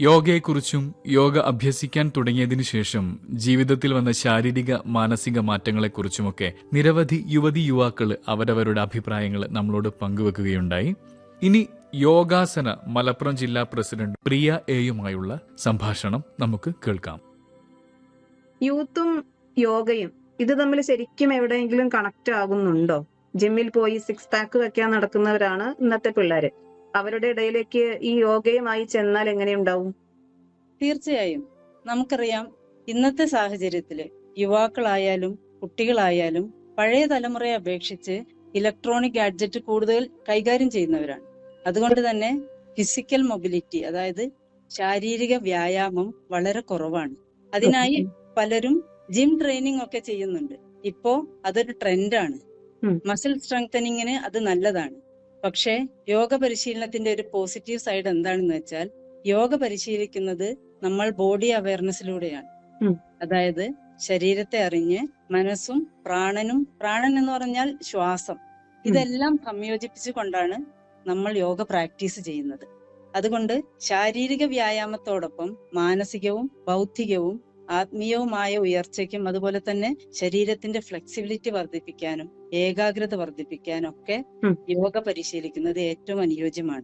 യോഗയെക്കുറിച്ചും യോഗ അഭ്യസിക്കാൻ തുടങ്ങിയതിനു ശേഷം ജീവിതത്തിൽ വന്ന ശാരീരിക മാനസിക മാറ്റങ്ങളെക്കുറിച്ചുമൊക്കെ നിരവധി യുവതി യുവാക്കൾ അവരവരുടെ അഭിപ്രായങ്ങൾ നമ്മളോട് പങ്കുവെക്കുകയുണ്ടായി ഇനി യോഗാസന മലപ്പുറം ജില്ലാ പ്രസിഡന്റ് പ്രിയ എയുമായുള്ള സംഭാഷണം നമുക്ക് കേൾക്കാം യൂത്തും യോഗയും ഇത് തമ്മിൽ ശരിക്കും എവിടെയെങ്കിലും കണക്ട് ആകുന്നുണ്ടോ ജിമ്മിൽ പോയി സിക്സ് പാക്ക് വെക്കാൻ നടക്കുന്നവരാണ് ഇന്നത്തെ പിള്ളേര് അവരുടെ ഇടയിലേക്ക് ഈ യോഗയുമായി ചെന്നാൽ എങ്ങനെയുണ്ടാവും തീർച്ചയായും നമുക്കറിയാം ഇന്നത്തെ സാഹചര്യത്തില് യുവാക്കളായാലും കുട്ടികളായാലും പഴയ തലമുറയെ അപേക്ഷിച്ച് ഇലക്ട്രോണിക് ഗാഡ്ജറ്റ് കൂടുതൽ കൈകാര്യം ചെയ്യുന്നവരാണ് അതുകൊണ്ട് തന്നെ ഫിസിക്കൽ മൊബിലിറ്റി അതായത് ശാരീരിക വ്യായാമം വളരെ കുറവാണ് അതിനായി പലരും ജിം ട്രെയിനിങ് ഒക്കെ ചെയ്യുന്നുണ്ട് ഇപ്പോ അതൊരു ട്രെൻഡാണ് ഉം. മസിൽ സ്ട്രെങ്തനിങ്ങിന് അത് നല്ലതാണ് പക്ഷേ യോഗ പരിശീലനത്തിന്റെ ഒരു പോസിറ്റീവ് സൈഡ് എന്താണെന്ന് വെച്ചാൽ യോഗ പരിശീലിക്കുന്നത് നമ്മൾ ബോഡി അവയർനെസ്സിലൂടെയാണ് ഉം. അതായത് ശരീരത്തെ അറിഞ്ഞ് മനസ്സും പ്രാണനും പ്രാണൻ എന്ന് പറഞ്ഞാൽ ശ്വാസം ഇതെല്ലാം സംയോജിപ്പിച്ചുകൊണ്ടാണ് നമ്മൾ യോഗ പ്രാക്ടീസ് ചെയ്യുന്നത് അതുകൊണ്ട് ശാരീരിക വ്യായാമത്തോടൊപ്പം മാനസികവും ബൗദ്ധികവും ആത്മീയവുമായ ഉയർച്ചയ്ക്കും അതുപോലെ തന്നെ ശരീരത്തിന്റെ ഫ്ലെക്സിബിലിറ്റി വർദ്ധിപ്പിക്കാനും ഏകാഗ്രത വർദ്ധിപ്പിക്കാനും ഒക്കെ ഉം. യോഗ പരിശീലിക്കുന്നത് ഏറ്റവും അനുയോജ്യമാണ്